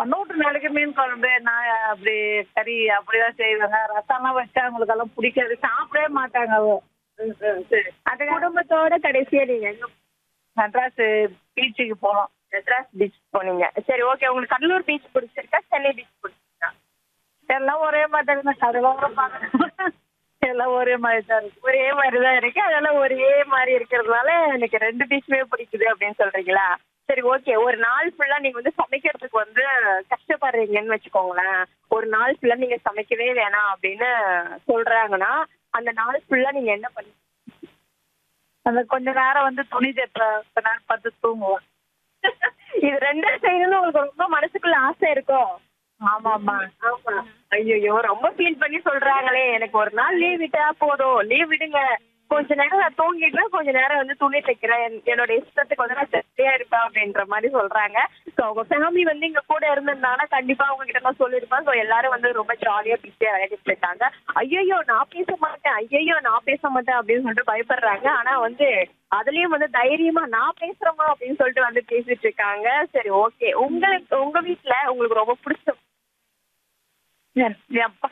நூற்று நாளைக்கு மீன் குழம்பு நான் அப்படி கறி அப்படிதான் செய்வாங்க ரசம்லாம் வச்சா அவங்களுக்கெல்லாம் பிடிக்காது சாப்பிடவே மாட்டாங்க அவ சரி அது குடும்பத்தோட கடைசியா நீங்க எங்க மெட்ராஸ் பீச்சுக்கு போனோம் மெட்ராஸ் பீச் போனீங்க சரி ஓகே உங்களுக்கு கடலூர் பீச் பிடிச்சிருக்கா சென்னை பீச் பிடிச்சிருக்கா எல்லாம் ஒரே மாதிரி தான் கடலோரம் பார்க்கணும் எல்லாம் ஒரே மாதிரி தான் இருக்கு ஒரே மாதிரி தான் இருக்கு அதெல்லாம் ஒரே மாதிரி இருக்கிறதுனால எனக்கு ரெண்டு பீச்சுமே பிடிக்குது அப்படின்னு சொல்றீங்களா சரி ஓகே ஒரு நாள் ஃபுல்லா நீங்க வந்து சமைக்கிறதுக்கு வந்து கஷ்டப்படுறீங்கன்னு வச்சுக்கோங்களேன் ஒரு நாள் ஃபுல்லா நீங்க சமைக்கவே வேணாம் அப்படின்னு சொல்றாங்கன்னா அந்த நாள் ஃபுல்லா நீங்க என்ன பண்ணி அந்த கொஞ்ச நேரம் வந்து துணி தைப்பேன் கொஞ்ச நேரம் பத்து தூங்குவேன் இது ரெண்டும் செய்யணும்னு உங்களுக்கு ரொம்ப மனசுக்குள்ள ஆசை இருக்கும் ஆமா ஆமா ஆமா ஐயோ ரொம்ப ஃபீல் பண்ணி சொல்றாங்களே எனக்கு ஒரு நாள் லீவ் விட்டா போதும் லீவ் விடுங்க கொஞ்ச நேரம் நான் தூங்கிடுறேன் கொஞ்ச நேரம் வந்து துணி தைக்கிறேன் என்- என்னோட இஷ்டத்துக்கு வந்து நான் ஜாலியா இருப்பேன் அப்படின்ற மாதிரி சொல்றாங்க ஸோ அவங்க ஃபேமிலி வந்து இங்க கூட இருந்திருந்தாங்கன்னா கண்டிப்பா அவங்க கிட்ட நான் சொல்லியிருப்பேன் ஸோ எல்லாரும் வந்து ரொம்ப ஜாலியா பிஸியா விளையாடிட்டு இருக்காங்க ஐயோ நான் பேச மாட்டேன் ஐயோ நான் பேச மாட்டேன் அப்படின்னு சொல்லிட்டு பயப்படுறாங்க ஆனா வந்து அதுலயும் வந்து தைரியமா நான் பேசுறேமா அப்படின்னு சொல்லிட்டு வந்து பேசிட்டு இருக்காங்க சரி ஓகே உங்களுக்கு உங்க வீட்ல உங்களுக்கு ரொம்ப பிடிச்ச என் எப்பா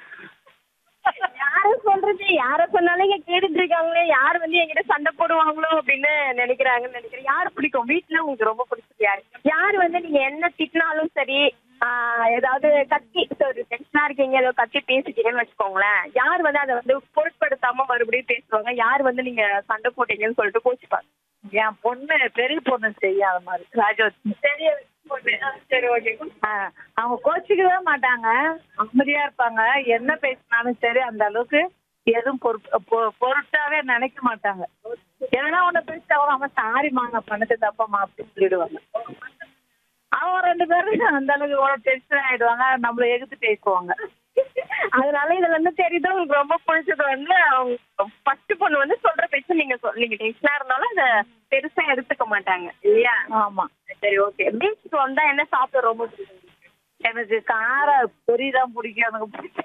யார சொல்றது யார சொன்னாலும் இங்க கேட்டுட்டு இருக்காங்களே யார் வந்து என்கிட்ட சண்டை போடுவாங்களோ அப்படின்னு நினைக்கிறாங்கன்னு நினைக்கிறேன் யார் பிடிக்கும் வீட்டுல உங்களுக்கு ரொம்ப பிடிச்சது யாரு யார் வந்து நீங்க என்ன திட்டினாலும் சரி ஆஹ் ஏதாவது கத்தி ஒரு டென்ஷனா இருக்கீங்க ஏதோ கத்தி பேசிட்டீங்கன்னு வச்சுக்கோங்களேன் யார் வந்து அதை வந்து பொருட்படுத்தாம மறுபடியும் பேசுவாங்க யார் வந்து நீங்க சண்டை போட்டீங்கன்னு சொல்லிட்டு கோச்சிப்பாங்க என் பொண்ணு பெரிய பொண்ணு செய்யும் அது மாதிரி ராஜவதி சரி பொண்ணு. ஆ, சரி ஓகே ஆ, அவங்க கோச்சிக்கவே மாட்டாங்க அமைதியா இருப்பாங்க என்ன பேசினாலும் சரி அந்த அளவுக்கு எதுவும் பொருட்- பொ- பொருட்டாவே நினைக்க மாட்டாங்க எதனா ஒண்ணு பேசிட்டா கூட அவன் சாரிம்மா நான் பண்ணது தப்பம்மா அப்படின்னு சொல்லிடுவாங்க அவங்க ரெண்டு பேரும் அந்த அளவுக்கு ஒரு டென்ஷன் ஆயிடுவாங்க நம்மள எதிர்த்து பேசுவாங்க அதனால இதுல இருந்து தெரியுது உங்களுக்கு ரொம்ப பிடிச்சது வந்து அவங்க ஃபர்ஸ்ட் பொண்ணு வந்து சொல்ற பேச்சு நீங்க சொல்- நீங்க டென்ஷனா இருந்தாலும் அத பெருசா எடுத்துக்க மாட்டாங்க இல்லையா ஆமா சரி ஓகே பீச்சுக்கு வந்தா என்ன சாப்பிட ரொம்ப பிடிக்கும் எனக்கு கார பொரி தான் பிடிக்கும் எனக்கு பிடிக்கும்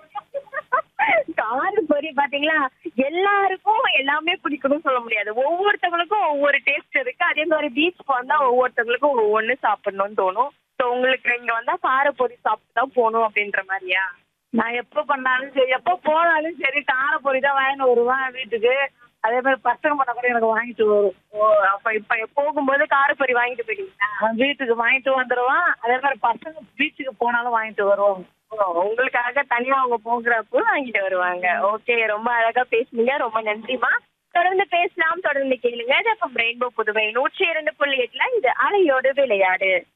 காரு பொரி பாத்தீங்களா எல்லாருக்கும் எல்லாமே பிடிக்கணும்னு சொல்ல முடியாது ஒவ்வொருத்தவங்களுக்கும் ஒவ்வொரு டேஸ்ட் இருக்கு அதே மாதிரி பீச்சுக்கு வந்தா ஒவ்வொருத்தவங்களுக்கும் ஒவ்வொன்னு சாப்பிடணும்னு தோணும் ஸோ உங்களுக்கு இங்க வந்தா கார பொரி சாப்பிட்டு தான் போகணும் அப்படின்ற மாதிரியா நான் எப்ப பண்ணாலும் சரி எப்ப போனாலும் சரி கார பொரி தான் வாங்கிட்டு வருவேன் வீட்டுக்கு அதே மாதிரி பசங்க பண்ண கூட எனக்கு வாங்கிட்டு வரும் ஓ அப்ப இப்ப போகும்போது கார பொரி வாங்கிட்டு போயிட்டீங்களா அவன் வீட்டுக்கு வாங்கிட்டு வந்துடுவான் அதே மாதிரி பசங்க பீச்சுக்கு போனாலும் வாங்கிட்டு வருவாங்க ஓ, உங்களுக்காக தனியா அவங்க போகிறப்போ வாங்கிட்டு வருவாங்க ஓகே ரொம்ப அழகா பேசுனீங்க ரொம்ப நன்றிமா தொடர்ந்து பேசலாம் தொடர்ந்து கேளுங்க இது ரெயின்போ புதுவை நூற்றி இரண்டு புள்ளி எட்டுல இது அலையோடு விளையாடு